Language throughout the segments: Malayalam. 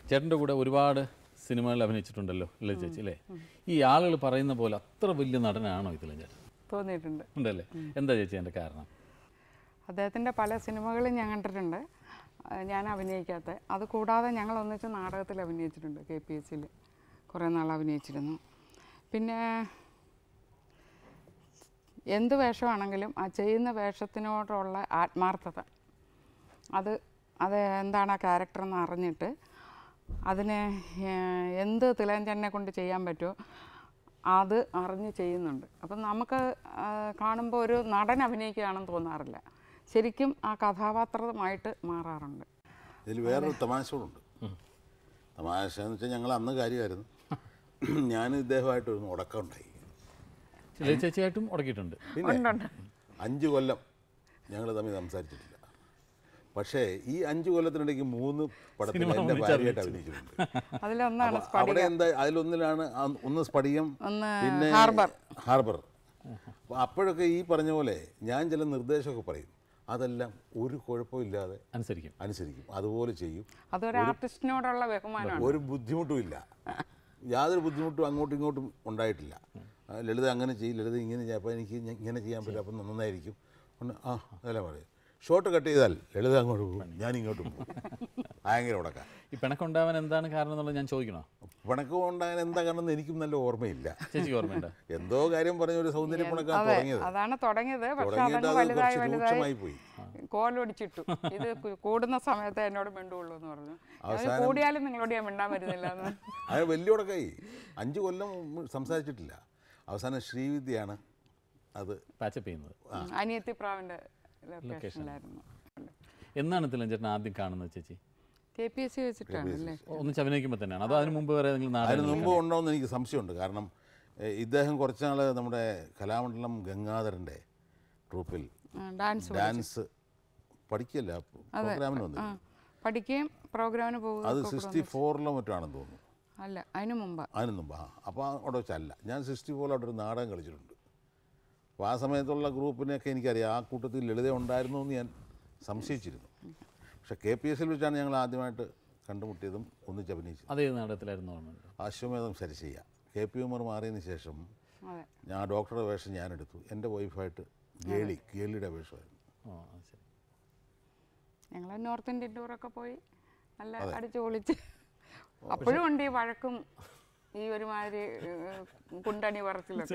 ചേട്ടൻ്റെ കൂടെ ഒരുപാട് സിനിമകളിൽ അഭിനയിച്ചിട്ടുണ്ടല്ലോ ലളിത ചേച്ചി അല്ലേ ഈ ആളുകൾ പറയുന്ന പോലെ അത്ര വലിയ നടനാണോ ഇതിലും ചേട്ടൻ തോന്നിയിട്ടുണ്ട് ഉണ്ടല്ലേ എന്താ ചേച്ചി എൻ്റെ കാരണം അദ്ദേഹത്തിൻ്റെ പല സിനിമകളും ഞാൻ കണ്ടിട്ടുണ്ട് ആ, ഞാൻ അഭിനയിക്കാത്ത അത് കൂടാതെ ഞങ്ങൾ ഒന്നിച്ച് നാടകത്തിൽ അഭിനയിച്ചിട്ടുണ്ട് കെ പി എസ് സിയിൽ കുറേ നാൾ അഭിനയിച്ചിരുന്നു പിന്നെ എന്ത് വേഷമാണെങ്കിലും ആ ചെയ്യുന്ന വേഷത്തിനോടുള്ള ആത്മാർത്ഥത അത് അത് എന്താണ് ആ ക്യാരക്ടർ എന്ന് അറിഞ്ഞിട്ട് അതിനെ ഏഹ്, എന്ത് തിലഞ്ചനെ കൊണ്ട് ചെയ്യാൻ പറ്റുമോ അത് അറിഞ്ഞ് ചെയ്യുന്നുണ്ട് അപ്പം നമുക്ക് കാണുമ്പോൾ ഒരു നടൻ അഭിനയിക്കുകയാണെന്ന് തോന്നാറില്ല ശരിക്കും ആ കഥാപാത്രമായിട്ട് മാറാറുണ്ട് ഇതിൽ വേറൊരു തമാശ കൂടുണ്ട് തമാശ എന്ന് വെച്ചാൽ ഞങ്ങൾ അന്ന് കാര്യമായിരുന്നു ഞാൻ ഇദ്ദേഹമായിട്ടൊരു ഉടക്കം ഉണ്ടായി ലളിത ചേച്ചിയായിട്ടും ഉടക്കിയിട്ടുണ്ട് പിന്നെ അഞ്ച് കൊല്ലം ഞങ്ങൾ തമ്മിൽ സംസാരിച്ചിട്ടില്ല പക്ഷേ ഈ അഞ്ച് കൊല്ലത്തിനിടയ്ക്ക് മൂന്ന് പടത്തിൽ എൻ്റെ ഭാര്യയായിട്ട് അഭിനയിച്ചിട്ടുണ്ട് അതിലൊന്നാണ് അപ്പൊ അവിടെ എന്താ അതിലൊന്നിലാണ് ആ- ഒന്ന് സ്പടികം ഒന്ന് പിന്നെ ഹാർബർ. ഹാർബർ അപ്പോൾ അപ്പോഴൊക്കെ ഈ പറഞ്ഞ പോലെ ഞാൻ ചില നിർദ്ദേശമൊക്കെ പറയും അതെല്ലാം ഒരു കുഴപ്പമില്ലാതെ അനുസരിക്കും അനുസരിക്കും അതുപോലെ ചെയ്യും അതൊരു ആർട്ടിസ്റ്റിനോടുള്ള ബഹുമാനമാണ് ഒരു ബുദ്ധിമുട്ടും ഇല്ല യാതൊരു ബുദ്ധിമുട്ടും അങ്ങോട്ടും ഇങ്ങോട്ടും ഉണ്ടായിട്ടില്ല ആ, ലളിത അങ്ങനെ ചെയ്യും ലളിത ഇങ്ങനെ ചെയ്യും അപ്പോൾ എനിക്ക് ഞ- ഇങ്ങനെ ചെയ്യാൻ പറ്റും അപ്പം നന്നായിരിക്കും ഒന്ന് ആ അതെല്ലാം പറയും ഷോർട്ട് കട്ട് ചെയ്താൽ ലളിത അങ്ങോട്ട് പോകും ഞാൻ ഇങ്ങോട്ടും പോകും ഭയങ്കര ഉടക്കാം ഈ പിണക്കുണ്ടാവാൻ എന്താണ് കാരണം എന്നുള്ളത് ഞാൻ ചോദിക്കണോ പിണക്കം ഉണ്ടാകാൻ എന്താ കാരണം എന്ന് എനിക്കും നല്ല ഓർമ്മയില്ല ചേച്ചിക്ക് ഓർമ്മയുണ്ട് എന്തോ കാര്യം പറഞ്ഞ ഒരു സൗന്ദര്യ പിണക്കാൻ അതെ തുടങ്ങിയത് അതാണ് തുടങ്ങിയത് പക്ഷെ തുടങ്ങിയിട്ട് അതങ്ങ് അത് വലുതായി കുറച്ച് വലുതായി രൂക്ഷമായി പോയി കോലൊടിച്ചിട്ടു ഇത് കു- കൂടുന്ന സമയത്ത് എന്നോട് മിണ്ടുള്ളൂ എന്ന് പറഞ്ഞു ഞാൻ കൂടിയാലും നിങ്ങളോട് ഞാൻ മിണ്ടാൻ വരുന്നില്ല എന്ന് അത് വലിയ ഉടക്കായി അഞ്ച് കൊല്ലം സംസാരിച്ചിട്ടില്ല അവസാനം ശ്രീവിദ്യയാണ് അത് പാച്ചപ്പ് ചെയ്യുന്നത് അനിയത്തി പ്രാവിൻ്റെ ലൊക്കേഷനിലായിരുന്നു എന്നാണ് തിലൻ ചേട്ടൻ ആദ്യം കാണുന്നത് ചേച്ചി കെ പി എസ് സി വെച്ചിട്ടാണ് അല്ലേ ഒന്നിച്ച് അഭിനയിക്കുമ്പോൾ തന്നെയാണ് അതോ അതിന് മുമ്പ് വേറെ ഏതെങ്കിലും അതിന് നാടകം മുമ്പ് ഉണ്ടോ എന്ന് എനിക്ക് സംശയമുണ്ട് കാരണം എഹ്, ഇദ്ദേഹം കുറച്ച് നാൾ നമ്മുടെ കലാമണ്ഡലം ഗംഗാധരൻ്റെ ട്രൂപ്പിൽ ഡാൻസ് ഡാൻസ് പഠിക്കല്ല പ്രോഗ്രാമിന് വന്നു ആ പഠിക്കുകയും പ്രോഗ്രാമിന് പോകുക അത് സിക്സ്റ്റി ഫോറിലോ മറ്റോ ആണെന്ന് തോന്നുന്നു അല്ല അതിനു മുമ്പ് അതിന് മുമ്പ് ആ അപ്പോൾ അവിടെ വെച്ചല്ല ഞാൻ സിക്സ്റ്റി ഫോറിൽ അവിടെ ഒരു നാടകം കളിച്ചിട്ടുണ്ട് അപ്പോൾ ആ സമയത്തുള്ള ഗ്രൂപ്പിനെയൊക്കെ എനിക്കറിയാം ആ കൂട്ടത്തിൽ ലളിത ഉണ്ടായിരുന്നു എന്ന് ഞാൻ സംശയിച്ചിരുന്നു പക്ഷേ കെ പി എസിൽ വെച്ചാണ് ഞങ്ങൾ ആദ്യമായിട്ട് കണ്ടുമുട്ടിയതും ഒന്നിച്ച് അഭിനയിച്ചത് അതേ നാടകത്തിലായിരുന്നു ഓർമ്മയുണ്ട് അശ്വമേധം സരിശയ്യ കെ പി ഉമർ മാറിയതിന് ശേഷം അതെ ഞാൻ ഡോക്ടറുടെ വേഷം ഞാൻ എടുത്തു എൻ്റെ വൈഫായിട്ട് ഗേളി ഗേളിയുടെ വേഷമായിരുന്നു ഓ അത് ശരി ഞങ്ങൾ നോർത്ത് ഇന്ത്യൻ ടൂറൊക്കെ പോയി നല്ല അടിച്ചു പൊളിച്ച് അപ്പോഴും ഉണ്ട് ഈ വഴക്കും ഈ ഒരുമാതിരി ഏഹ്, കുണ്ടണി പറച്ചിലൊക്കെ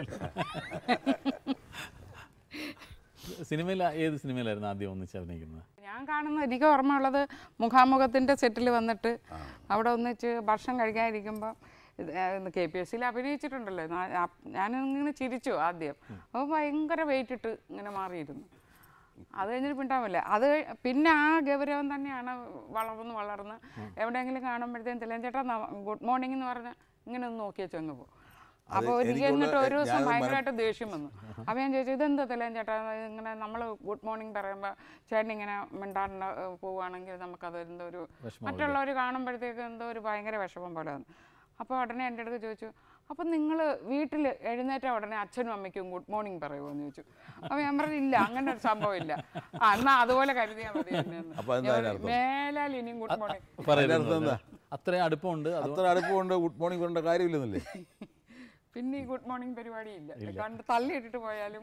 സിനിമയിൽ ഏത് സിനിമയിലായിരുന്നു ആദ്യം ഒന്നിച്ച് അഭിനയിക്കുന്നത് ഞാൻ കാണുന്നത് എനിക്ക് ഓർമ്മയുള്ളത് മുഖാമുഖത്തിൻ്റെ സെറ്റിൽ വന്നിട്ട് അവിടെ ഒന്നിച്ച് ഭക്ഷണം കഴിക്കാതിരിക്കുമ്പോൾ കെ പി എസ് സിയിൽ അഭിനയിച്ചിട്ടുണ്ടല്ലോ നാ- ആ- ഞാനിങ്ങനെ ചിരിച്ചു ആദ്യം അപ്പോൾ ഭയങ്കര വെയിറ്റ് ഇട്ട് ഇങ്ങനെ മാറിയിരുന്നു അത് കഴിഞ്ഞിട്ട് പിണ്ടാവില്ല അത് പിന്നെ ആ ഗൗരവം തന്നെയാണ് വളർന്ന് വളർന്ന് എവിടെയെങ്കിലും കാണുമ്പോഴത്തേക്കും തിലൻ ചേട്ടാ ഗുഡ് മോർണിംഗ് എന്ന് പറഞ്ഞ് ഇങ്ങനെ ഒന്ന് നോക്കി വെച്ച് അങ്ങ് പോകും അപ്പോൾ എനിക്ക് എനിക്കുള്ള- എന്നിട്ട് ഒരു ദിവസം ഞാനത് ഭയങ്കരമായിട്ട് ദേഷ്യം വന്നു അപ്പോൾ ഞാൻ ചോദിച്ചു ഇതെന്താ തിലൻ ചേട്ടാ ഇങ്ങനെ നമ്മൾ ഗുഡ് മോർണിംഗ് പറയുമ്പോൾ ചേട്ടൻ ഇങ്ങനെ മിണ്ടാണ്ട് പോവുകയാണെങ്കിൽ നമുക്കത് എന്തോ ഒരു മറ്റുള്ളവർ കാണുമ്പോഴത്തേക്ക് എന്തോ ഒരു ഭയങ്കര വിഷമം പോലെ വന്നു അപ്പോൾ ഉടനെ എൻ്റെ അടുത്ത് ചോദിച്ചു അപ്പം നിങ്ങൾ വീട്ടിൽ എഴുന്നേറ്റ ഉടനെ അച്ഛനും അമ്മയ്ക്കും ഗുഡ് മോർണിംഗ് പറയുമോ എന്ന് ചോദിച്ചു അപ്പോൾ ഞാൻ പറഞ്ഞു ഇല്ല അങ്ങനെ ഒരു സംഭവം ഇല്ല ആ എന്നാൽ അതുപോലെ കരുതിയാൽ മതി എന്നെ എന്ന്." അപ്പോൾ എന്താ അതിൻ്റെ അർത്ഥം? മേലാൽ ഇനിയും ഗുഡ് മോർണിംഗ് പറയുന്നത് അർത്ഥം എന്താ? അത്രയും അടുപ്പമുണ്ട് അത് അത്ര അടുപ്പമുണ്ട് ഗുഡ് മോർണിംഗ് പറയേണ്ട കാര്യമില്ലെന്നല്ലേ പിന്നെ ഈ ഗുഡ് മോർണിംഗ് പരിപാടി ഇല്ല കണ്ട് തള്ളിയിട്ടിട്ട് പോയാലും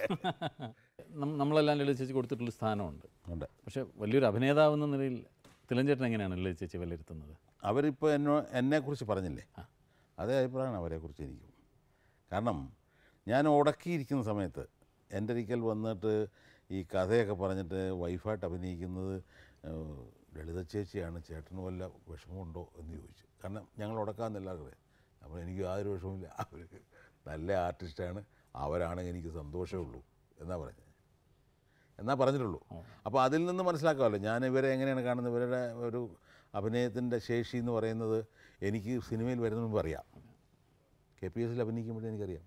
നം- നമ്മളെല്ലാം ലളിത ചേച്ചി കൊടുത്തിട്ടുള്ള സ്ഥാനമുണ്ട് ഉണ്ട് പക്ഷെ വലിയൊരു അഭിനേതാവ് എന്ന നിലയിൽ തിലൻ ചേട്ടൻ എങ്ങനെയാണ് ലളിത ചേച്ചി വിലയിരുത്തുന്നത് അവരിപ്പോൾ എന്നോ എന്നെക്കുറിച്ച് പറഞ്ഞില്ലേ അതേ അഭിപ്രായമാണ് അവരെക്കുറിച്ച് എനിക്കും കാരണം ഞാൻ ഉടക്കിയിരിക്കുന്ന സമയത്ത് എൻ്റെ ഒരിക്കൽ വന്നിട്ട് ഈ കഥയൊക്കെ പറഞ്ഞിട്ട് വൈഫായിട്ട് അഭിനയിക്കുന്നത് ഏഹ്, ലളിത ചേച്ചിയാണ് ചേട്ടന് വല്ല വിഷമമുണ്ടോ എന്ന് ചോദിച്ചു കാരണം ഞങ്ങൾ ഉടക്കാമെന്ന് എല്ലാവർക്കും അറിയാം അപ്പോൾ എനിക്ക് യാതൊരു വിഷമമില്ല അവർ നല്ല ആർട്ടിസ്റ്റാണ് അവരാണെങ്കിൽ എനിക്ക് സന്തോഷമേ ഉള്ളൂ എന്നാ പറഞ്ഞത് എന്നാ പറഞ്ഞിട്ടുള്ളൂ അപ്പോൾ അതിൽ നിന്ന് മനസ്സിലാക്കാമല്ലോ ഞാൻ ഇവരെ എങ്ങനെയാണ് കാണുന്നത് ഇവരുടെ ഒരു അഭിനയത്തിൻ്റെ ശേഷി എന്ന് പറയുന്നത് എനിക്ക് സിനിമയിൽ വരുന്നതിന് മുമ്പ് അറിയാം കെ പി എസിൽ അഭിനയിക്കുമ്പോഴേ എനിക്കറിയാം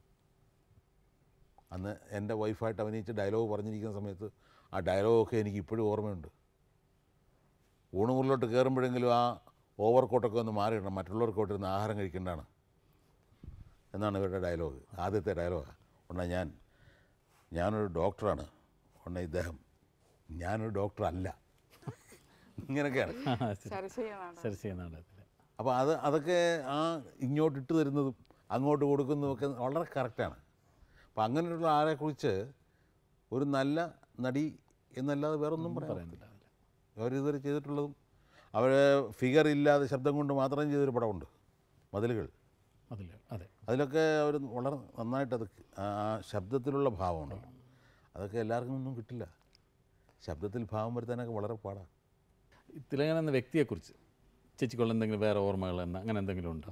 അന്ന് എൻ്റെ വൈഫായിട്ട് അഭിനയിച്ച് ഡയലോഗ് പറഞ്ഞിരിക്കുന്ന സമയത്ത് ആ ഡയലോഗൊക്കെ എനിക്ക് ഇപ്പോഴും ഓർമ്മയുണ്ട് ഊണുമുറിലോട്ട് കയറുമ്പോഴെങ്കിലും ആ ഓവർ കോട്ടൊക്കെ ഒന്ന് മാറിയിടണം മറ്റുള്ളവർക്ക് ഇരുന്ന് ആഹാരം കഴിക്കേണ്ടതാണ് എന്നാണ് ഇവരുടെ ഡയലോഗ് ആദ്യത്തെ ഡയലോഗാണ് ഉടനെ ഞാൻ ഞാനൊരു ഡോക്ടറാണ് ഉടനെ ഇദ്ദേഹം ഞാനൊരു ഡോക്ടർ അല്ല ഇങ്ങനെയൊക്കെയാണ് ചർച്ച ചെയ്യുന്നതാണ് ചർച്ച ചെയ്യുന്ന നാടകത്തിൽ അപ്പോൾ അത് അതൊക്കെ ആ ഇങ്ങോട്ട് ഇട്ട് തരുന്നതും അങ്ങോട്ട് കൊടുക്കുന്നതും ഒക്കെ വളരെ കറക്റ്റാണ് അപ്പോൾ അങ്ങനെയുള്ള ആളെക്കുറിച്ച് ഒരു നല്ല നടി എന്നല്ലാതെ വേറൊന്നും പറയാൻ പറയുന്നില്ല അവരിതുവരെ ചെയ്തിട്ടുള്ളതും അവർ ഫിഗർ ഇല്ലാതെ ശബ്ദം കൊണ്ട് മാത്രം ചെയ്തൊരു പടമുണ്ട് മതിലുകൾ അതില്ല അതെ അതിലൊക്കെ അവർ വളരെ നന്നായിട്ട് അത് ആ ശബ്ദത്തിലുള്ള ഭാവമുണ്ട് അതൊക്കെ എല്ലാവർക്കും ഒന്നും കിട്ടില്ല ശബ്ദത്തിൽ ഭാവം വരുത്താനൊക്കെ വളരെ പാടാണ് ഈ തിലകൻ എന്ന വ്യക്തിയെക്കുറിച്ച് ചേച്ചിക്കുള്ള എന്തെങ്കിലും വേറെ ഓർമ്മകൾ എന്ന അങ്ങനെ എന്തെങ്കിലും ഉണ്ടോ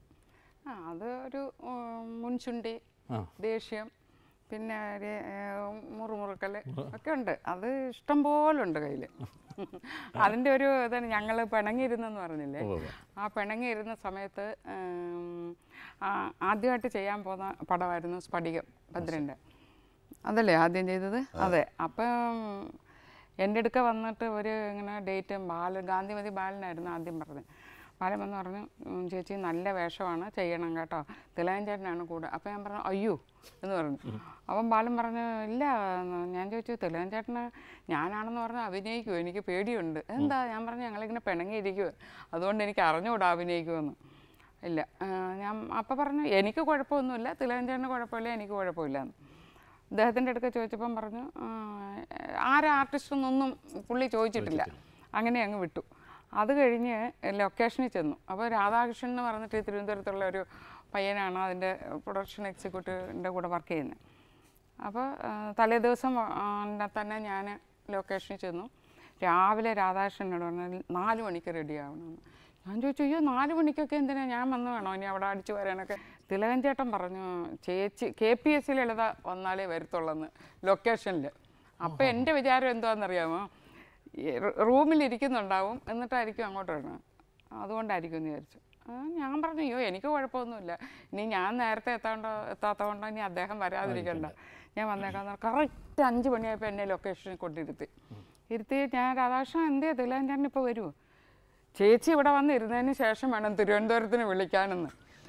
ആ അത് ഒരു ഉം, മുൻചുണ്ടി ആ ദേഷ്യം പിന്നെ ഒരു, ഏഹ്, മുറുമുറുക്കൽ ഒക്കെ ഉണ്ട് അത് ഇഷ്ടം പോലെ ഉണ്ട് കയ്യിൽ അതിൻ്റെ ഒരു ഇതാണ് ഞങ്ങൾ പിണങ്ങിയിരുന്നെന്ന് പറഞ്ഞില്ലേ ഉവ്വ് ഉവ്വ്. ആ പിണങ്ങിയിരുന്ന സമയത്ത് ഉം, ആ, ആദ്യമായിട്ട് ചെയ്യാൻ പോകുന്ന പടമായിരുന്നു സ്ഫടികം ഭദ്രൻ്റെ അതല്ലേ ആദ്യം ചെയ്തത് അതെ അപ്പം എൻ്റെ അടുക്ക വന്നിട്ട് ഒരു ഇങ്ങനെ ഡേറ്റ് ബാല ഗാന്ധിമതി ബാലനായിരുന്നു ആദ്യം പറഞ്ഞത് ബാലൻ വന്ന് പറഞ്ഞു "ഉം, ചേച്ചി നല്ല വേഷമാണ് ചെയ്യണം കേട്ടോ തിലകൻ ചേട്ടനാണ് കൂടെ അപ്പം ഞാൻ പറഞ്ഞു അയ്യോ എന്ന് പറഞ്ഞു അപ്പം ബാലൻ പറഞ്ഞു ഇല്ല എന്ന് ഞാൻ ചോദിച്ചു തിലകൻ ചേട്ടന് ഞാനാണെന്ന് പറഞ്ഞ് അഭിനയിക്കുമോ എനിക്ക് പേടിയുണ്ട് എന്താ ഞാൻ പറഞ്ഞു ഞങ്ങളിങ്ങനെ പിണങ്ങിയിരിക്കുമോ അതുകൊണ്ട് എനിക്ക് അറിഞ്ഞുകൂടാ അഭിനയിക്കുമെന്ന് ഇല്ല ആ, ഞാൻ അപ്പം പറഞ്ഞു എനിക്ക് കുഴപ്പമൊന്നുമില്ല തിലകൻ ചേട്ടന് കുഴപ്പമില്ല എനിക്ക് കുഴപ്പമില്ല എന്ന് അദ്ദേഹത്തിൻ്റെ അടുക്ക ചോദിച്ചപ്പം പറഞ്ഞു ആ, ആരാ ആർട്ടിസ്റ്റ് എന്നൊന്നും പുള്ളി ചോദിച്ചിട്ടില്ല അങ്ങനെ അങ്ങ് വിട്ടു അത് കഴിഞ്ഞ് ലൊക്കേഷനിൽ ചെന്നു അപ്പോൾ രാധാകൃഷ്ണൻ എന്ന് പറഞ്ഞിട്ട് ഈ തിരുവനന്തപുരത്തുള്ള ഒരു പയ്യനാണ് അതിൻ്റെ പ്രൊഡക്ഷൻ എക്സിക്യൂട്ടീവിൻ്റെ കൂടെ വർക്ക് ചെയ്യുന്നത് അപ്പോൾ തലേ ദിവസം ആ, തന്നെ ഞാൻ ലൊക്കേഷനിൽ ചെന്നു രാവിലെ രാധാകൃഷ്ണനോട് പറഞ്ഞു നാല് മണിക്ക് റെഡി ആവണമെന്ന് ഞാൻ ചോദിച്ചു അയ്യോ നാല് മണിക്കൊക്കെ എന്തിനാ ഞാൻ വന്ന് വേണോ ഇനി അവിടെ അടിച്ചു വരാനൊക്കെ തിലകൻ ചേട്ടൻ പറഞ്ഞു ചേച്ചി K P S C Lalitha വന്നാലേ വരത്തുള്ളെന്ന് ലൊക്കേഷനിൽ അപ്പോൾ എൻ്റെ വിചാരം എന്താണെന്നറിയാമോ ഈ റൂ- റൂമിലിരിക്കുന്നുണ്ടാവും എന്നിട്ടായിരിക്കും അങ്ങോട്ട് വരണം അതുകൊണ്ടായിരിക്കും എന്ന് വിചാരിച്ചു ആ, ഞാൻ പറഞ്ഞു അയ്യോ എനിക്ക് കുഴപ്പമൊന്നുമില്ല ഇനി ഞാൻ നേരത്തെ എത്താണ്ടോ എത്താത്തതുകൊണ്ടോ ഇനി അദ്ദേഹം വരാതിരിക്കണ്ട ഞാൻ വന്നേക്കാന്ന് കറക്റ്റ് അഞ്ച് മണിയായപ്പോൾ എന്നെ ലൊക്കേഷനിൽ കൊണ്ടിരുത്തി ഇരുത്തി ഞാൻ രാധാകൃഷ്ണൻ എന്ത് ചെയ്തില്ല ഞാൻ ഇപ്പോൾ വരുമോ ചേച്ചി ഇവിടെ വന്നിരുന്നതിന് ശേഷം വേണം തിരുവനന്തപുരത്തിന് വിളിക്കാനെന്ന്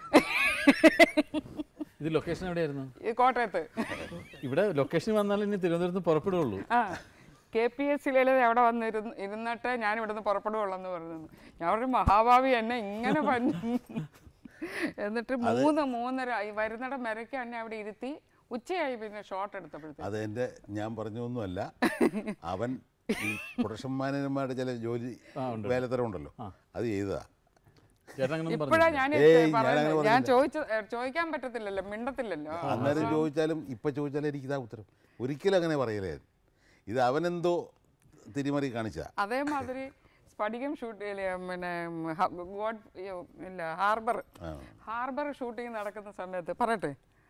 ഇത് ലൊക്കേഷൻ എവിടെയായിരുന്നു ഈ കോട്ടയത്ത് ഇവിടെ ലൊക്കേഷൻ വന്നാൽ ഇനി തിരുവനന്തപുരത്ത് നിന്ന് പുറപ്പെടുകയുള്ളൂ ആ കെ പി എസ് സിയിലെ എവിടെ വന്നിരുന്ന് ഇരുന്നിട്ട് ഞാൻ ഇവിടുന്ന് പുറപ്പെടുവുള്ളൂ എന്ന് പറഞ്ഞു ഞാൻ പറഞ്ഞു മഹാഭാവി എന്നെ ഇങ്ങനെ പറഞ്ഞു എന്നിട്ട് മൂന്ന് മൂന്നര ഈ വരുന്നിടം വരയ്ക്ക് എന്നെ അവിടെ ഇരുത്തി ഉച്ചയായി പിന്നെ ഷോട്ട് എടുത്തപ്പോഴത്തേക്ക് അത് എൻ്റെ ഞാൻ പറഞ്ഞൊന്നുമല്ല അവൻ ഈ പ്രൊഡക്ഷൻ മാനേജർമാരുടെ ചില ജോലി വേലത്തരം ഉണ്ടല്ലോ അത് ചെയ്തതാ ചേട്ടൻ അങ്ങനെ ഒന്നും ഇപ്പോഴാ പറഞ്ഞില്ല ഞാൻ ഏയ്, ഞാൻ പറയുന്നത് അങ്ങനെ ഞാൻ ചോദിച്ച ഏ, ചോദിക്കാൻ പറ്റത്തില്ലല്ലോ മിണ്ടത്തില്ലല്ലോ അന്നേരം ചോദിച്ചാലും ഇപ്പം ചോദിച്ചാലും എനിക്കിതാ ഉത്തരം ഒരിക്കലും അങ്ങനെ പറയലേ ഇത് അവനെന്തോ തിരിമറി കാണിച്ചതാ അതേമാതിരി സ്ഫടികം ഷൂട്ട് പിന്നെ ഹ- ഗോഡ് അയ്യോ, ഇല്ല ഹാർബർ ആ. ഹാർബർ ഷൂട്ടിംഗ് നടക്കുന്ന സമയത്ത് പറയട്ടെ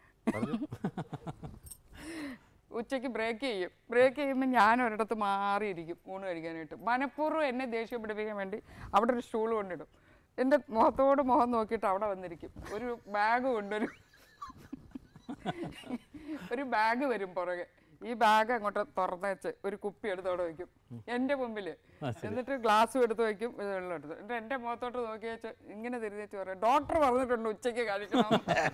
ഉച്ചയ്ക്ക് ബ്രേക്ക് ചെയ്യും ബ്രേക്ക് ചെയ്യുമ്പോൾ ഞാൻ ഒരിടത്ത് മാറിയിരിക്കും ഊണ് കഴിക്കാനായിട്ട് മനഃപൂർവ്വം എന്നെ ദേഷ്യം പിടിപ്പിക്കാൻ വേണ്ടി അവിടെ ഒരു സ്റ്റൂൾ കൊണ്ടിടും എൻ്റെ മുഖത്തോട് മുഖം നോക്കിയിട്ട് അവിടെ വന്നിരിക്കും ഒരു ബാഗ് കൊണ്ടൊരു ഒരു ബാഗ് വരും പുറകെ ഈ ബാഗ് അങ്ങോട്ട് തുറന്ന് വെച്ച് ഒരു കുപ്പി എടുത്ത് അവിടെ വയ്ക്കും എൻ്റെ മുമ്പിൽ എന്നിട്ട് ഗ്ലാസ്സും എടുത്ത് വയ്ക്കും ഇത് വെള്ളം എടുത്ത് എന്നിട്ട് എൻ്റെ മുഖത്തോട്ട് നോക്കി വെച്ച് ഇങ്ങനെ തിരിഞ്ഞ് വെച്ച് പറയും ഡോക്ടർ പറഞ്ഞിട്ടുണ്ട് ഉച്ചയ്ക്ക് കഴിക്കണം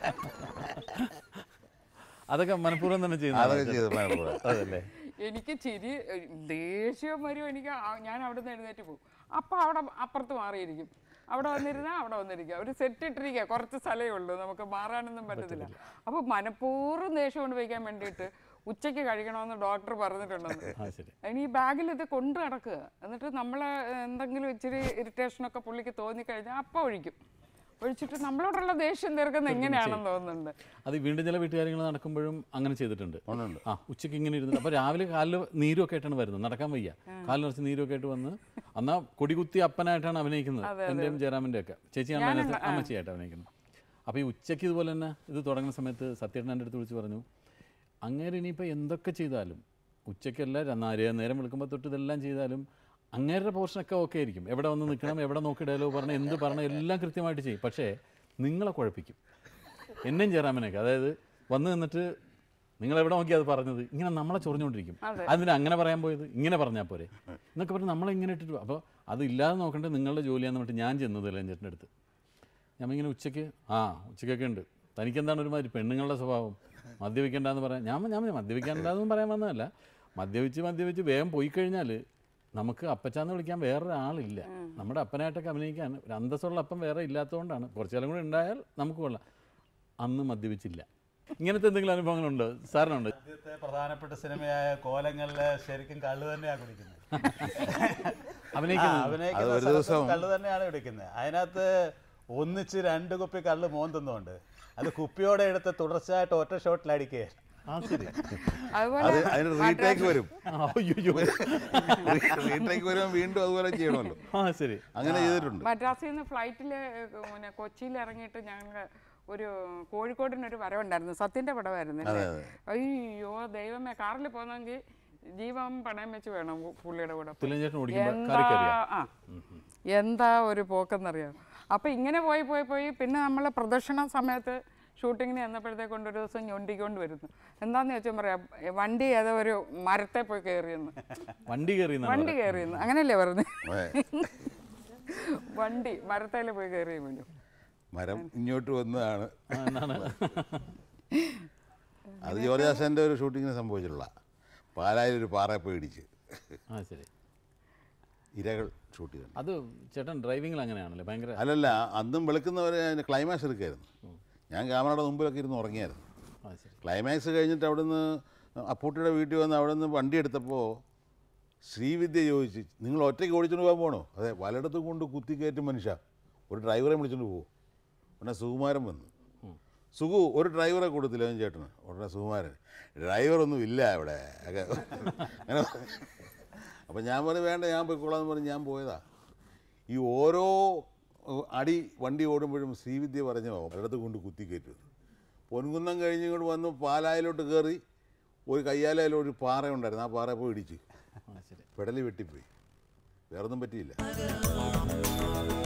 അതൊക്കെ മനഃപൂർവ്വം തന്നെ അതൊക്കെ ചെയ്യുന്നത് ചെയ്തിട്ടാണ് കൂടെ. അതല്ലേ എനിക്ക് ചിരി ഏഹ്, ദേഷ്യം വരും എനിക്ക് ആ- ഞാൻ അവിടെ നിന്ന് എഴുന്നേറ്റ് പോകും അപ്പം അവിടെ അപ്പുറത്ത് മാറിയിരിക്കും അവിടെ വന്നിരുന്നാൽ അവിടെ വന്നിരിക്കുക ഒരു സെറ്റ് ഇട്ടിരിക്കുക കുറച്ച് സ്ഥലമേ ഉള്ളൂ നമുക്ക് മാറാനൊന്നും പറ്റത്തില്ല അപ്പോൾ മനഃപൂർവ്വം ദേഷ്യം കൊണ്ട് വയ്ക്കാൻ വേണ്ടിയിട്ട് ഉച്ചയ്ക്ക് കഴിക്കണമെന്ന് ഡോക്ടർ പറഞ്ഞിട്ടുണ്ടെന്ന് ആ ശരി അതിന് ഈ ബാഗിൽ ഇത് കൊണ്ട് നടക്കുക എന്നിട്ട് നമ്മൾ എന്തെങ്കിലും ഇച്ചിരി ഇറിറ്റേഷനൊക്കെ പുള്ളിക്ക് തോന്നിക്കഴിഞ്ഞാൽ അപ്പം ഒഴിക്കും ഒഴിച്ചിട്ട് നമ്മളോടുള്ള ദേഷ്യം തീർക്കുന്ന എങ്ങനെയാണെന്ന് തോന്നുന്നുണ്ട് അത് വീണ്ടും ചില വീട്ടുകാര്യങ്ങൾ നടക്കുമ്പോഴും അങ്ങനെ ചെയ്തിട്ടുണ്ട് ഉണ്ട്. ആ ഉച്ചയ്ക്ക് ഇങ്ങനെ ഇരുന്ന് അപ്പോൾ രാവിലെ കാലിൽ നീരും ഒക്കെ ആയിട്ടാണ് വരുന്നത് നടക്കാൻ വയ്യ കാലിൽ നിറച്ച് നീരും ഒക്കെ ആയിട്ട് വന്ന് അന്നാ കൊടികുത്തി അപ്പനായിട്ടാണ് അഭിനയിക്കുന്നത് എൻ്റെയും ജയറാമിൻ്റെ ഒക്കെ ചേച്ചിയാണ് അതിനകത്ത് അമ്മച്ചിയായിട്ട് അഭിനയിക്കുന്നത് അപ്പോൾ ഈ ഉച്ചയ്ക്ക് ഇതുപോലെ തന്നെ ഇത് തുടങ്ങുന്ന സമയത്ത് സത്യേട്ടൻ എൻ്റെ അടുത്ത് വിളിച്ച് പറഞ്ഞു അങ്ങേര് ഇനിയിപ്പോൾ എന്തൊക്കെ ചെയ്താലും ഉച്ചയ്ക്കല്ല ര- നാ- നേരം വിളിക്കുമ്പോൾ തൊട്ട് ഇതെല്ലാം ചെയ്താലും അങ്ങേരുടെ പോർഷനൊക്കെ ഓക്കെ ആയിരിക്കും എവിടെ വന്ന് നിൽക്കണം എവിടെ നോക്കി ഡയലോഗ് പറഞ്ഞ് എന്ത് പറഞ്ഞ് എല്ലാം കൃത്യമായിട്ട് ചെയ്യും പക്ഷേ നിങ്ങളെ കുഴപ്പിക്കും എന്നെയും ചേരാമനൊക്കെ അതായത് വന്ന് നിന്നിട്ട് നിങ്ങൾ എവിടെ നോക്കി അത് പറഞ്ഞത് ഇങ്ങനെ നമ്മളെ ചൊറിഞ്ഞുകൊണ്ടിരിക്കും അതിന് അങ്ങനെ പറയാൻ പോയത് ഇങ്ങനെ പറഞ്ഞാൽ പോരെ എന്നൊക്കെ പറഞ്ഞ് നമ്മളെ ഇങ്ങനെ ഇട്ടിട്ട് അപ്പോൾ അത് ഇല്ലാതെ നോക്കേണ്ടത് നിങ്ങളുടെ ജോലിയാന്ന് പറഞ്ഞിട്ട് ഞാൻ ചെന്നത് ചേട്ടൻ്റെ അടുത്ത് ഞാൻ ഇങ്ങനെ ഉച്ചയ്ക്ക് ആ ഉച്ചയ്ക്കൊക്കെ ഉണ്ട് തനിക്കെന്താണ് ഒരുമാതിരി പെണ്ണുങ്ങളുടെ സ്വഭാവം മദ്യപിക്കേണ്ടെന്ന് പറയാൻ ഞാൻ ഞാൻ മദ്യപിക്കേണ്ടെന്നും പറയാൻ വന്നതല്ല മദ്യപിച്ച് മദ്യപിച്ച് വേഗം പോയി കഴിഞ്ഞാൽ നമുക്ക് അപ്പച്ചാന്ന് വിളിക്കാൻ വേറൊരാളില്ല നമ്മുടെ അപ്പനായിട്ടൊക്കെ അഭിനയിക്കാൻ ഒരു അന്തസ്സുള്ള അപ്പം വേറെ ഇല്ലാത്തതുകൊണ്ടാണ് കുറച്ചേരം കൂടി ഉണ്ടായാൽ നമുക്ക് കൊള്ളാം അന്ന് മദ്യപിച്ചില്ല ഇങ്ങനത്തെ എന്തെങ്കിലും അനുഭവങ്ങളുണ്ടോ സാറിനുണ്ട് ആദ്യത്തെ പ്രധാനപ്പെട്ട സിനിമയായ കോലങ്ങളില് ശരിക്കും കള്ള് തന്നെയാണ് കുടിക്കുന്നത് അഭിനയിക്കുന്നത് ആ, അഭിനയിക്കുന്ന അത് ഒരു സ്ഥലത്ത് ദിവസം- കള്ള് തന്നെയാണ് കുടിക്കുന്നത് അതിനകത്ത് ഒന്നിച്ച് രണ്ട് കുപ്പി കള്ള് മോന്തുന്നുണ്ട് അത് കുപ്പിയോടെ എടുത്ത് തുടർച്ചയായിട്ട് ഒറ്റ ഷോട്ടിൽ അടിക്കുക ആ ശരി അതുപോലെ അത് അതിന് റീടേക്ക് വരും ആ, അയ്യോ റീടേക്ക് വരുമ്പോൾ വീണ്ടും അതുപോലെ ചെയ്യണമല്ലോ ആ ശരി അങ്ങനെ ചെയ്തിട്ടുണ്ട് മദ്രാസിൽ നിന്ന് ഫ്ലൈറ്റിൽ പിന്നെ കൊച്ചിയിൽ ഇറങ്ങിയിട്ട് ഞങ്ങൾ ഒരു കോഴിക്കോടിനൊരു വരവുണ്ടായിരുന്നു സത്യൻ്റെ പടമായിരുന്നു അല്ലേ അയ്യോ ദൈവമേ കാറിൽ പോകുന്നെങ്കിൽ ജീവൻ പണയം വെച്ച് വേണം പുള്ളിയുടെ കൂടെ പോകാൻ. തുലഞ്ചേട്ടൻ ഓടിക്കുമ്പോൾ എന്താ കറിക്കറിയാ ആ എന്താ ഒരു പോക്കെന്നറിയാം അപ്പം ഇങ്ങനെ പോയി പോയി പോയി പിന്നെ നമ്മൾ പ്രദക്ഷിണ സമയത്ത് ഷൂട്ടിങ്ങിന് ചെന്നപ്പോഴത്തേക്ക് കൊണ്ട് ഒരു ദിവസം ഞൊണ്ടിക്കൊണ്ട് വരുന്നു എന്താന്ന് ചോദിച്ചാൽ പറയാം വണ്ടി ഏതോ ഒരു മരത്തെ പോയി കയറിയെന്ന് വണ്ടി കയറി വണ്ടി കയറിയെന്ന് അങ്ങനെയല്ലേ പറഞ്ഞു അതെ. വണ്ടി മരത്തേൽ പോയി കയറി വീണു മരം ഇങ്ങോട്ട് വന്നതാണ് എന്നാണ് അത് ജോർജാസൻ്റെ ഒരു ഷൂട്ടിങ്ങിന് സംഭവിച്ചിട്ടുള്ള പാലായിൽ ഒരു പാറ പോയി ഇടിച്ച് ആ ശരി ഇരകൾ ഷൂട്ട് ചെയ്തു അത് ചേട്ടൻ ഡ്രൈവിങ്ങിൽ അങ്ങനെയാണല്ലേ ഭയങ്കര അല്ലല്ല അന്നും വെളുക്കുന്നവരെ അതിൻ്റെ ക്ലൈമാക്സ് എടുക്കായിരുന്നു ഞാൻ ക്യാമറയുടെ മുമ്പിലൊക്കെ ഇരുന്ന് ഉറങ്ങിയായിരുന്നു ആ ശരി ക്ലൈമാക്സ് കഴിഞ്ഞിട്ട് അവിടുന്ന് അപ്പൂട്ടിയുടെ വീട്ടിൽ വന്ന് അവിടെ നിന്ന് വണ്ടി എടുത്തപ്പോൾ ശ്രീവിദ്യ ചോദിച്ചു നിങ്ങൾ ഒറ്റയ്ക്ക് ഓടിച്ചുകൊണ്ട് പോകാൻ പോകണോ അതെ പലയിടത്തും കൊണ്ട് കുത്തി കയറ്റും മനുഷ്യ ഒരു ഡ്രൈവറെ വിളിച്ചുകൊണ്ട് പോകും ഉടനെ സുകുമാരൻ വന്നു സുഖു ഒരു ഡ്രൈവറെ കൊടുത്തില്ല അവൻ ചേട്ടന് ഉടനെ സുകുമാരൻ ഡ്രൈവറൊന്നും ഇല്ല ഇവിടെ ഒക്കെ അങ്ങനെ അപ്പം ഞാൻ പറഞ്ഞു വേണ്ട ഞാൻ പോയിക്കോളാന്ന് പറഞ്ഞ് ഞാൻ പോയതാ ഈ ഓരോ ഉം, അടി വണ്ടി ഓടുമ്പോഴും ശ്രീവിദ്യ പറഞ്ഞോ പലയിടത്ത് കൊണ്ട് കുത്തി കയറ്റും പൊൻകുന്നം കഴിഞ്ഞ് ഇങ്ങോട്ട് വന്ന് പാലായിലോട്ട് കയറി ഒരു കയ്യാലയിൽ ഒരു പാറ ഉണ്ടായിരുന്നു ആ പാറ പോയി ഇടിച്ച് ആ ശരി പെടലി വെട്ടിപ്പോയി വേറൊന്നും പറ്റിയില്ല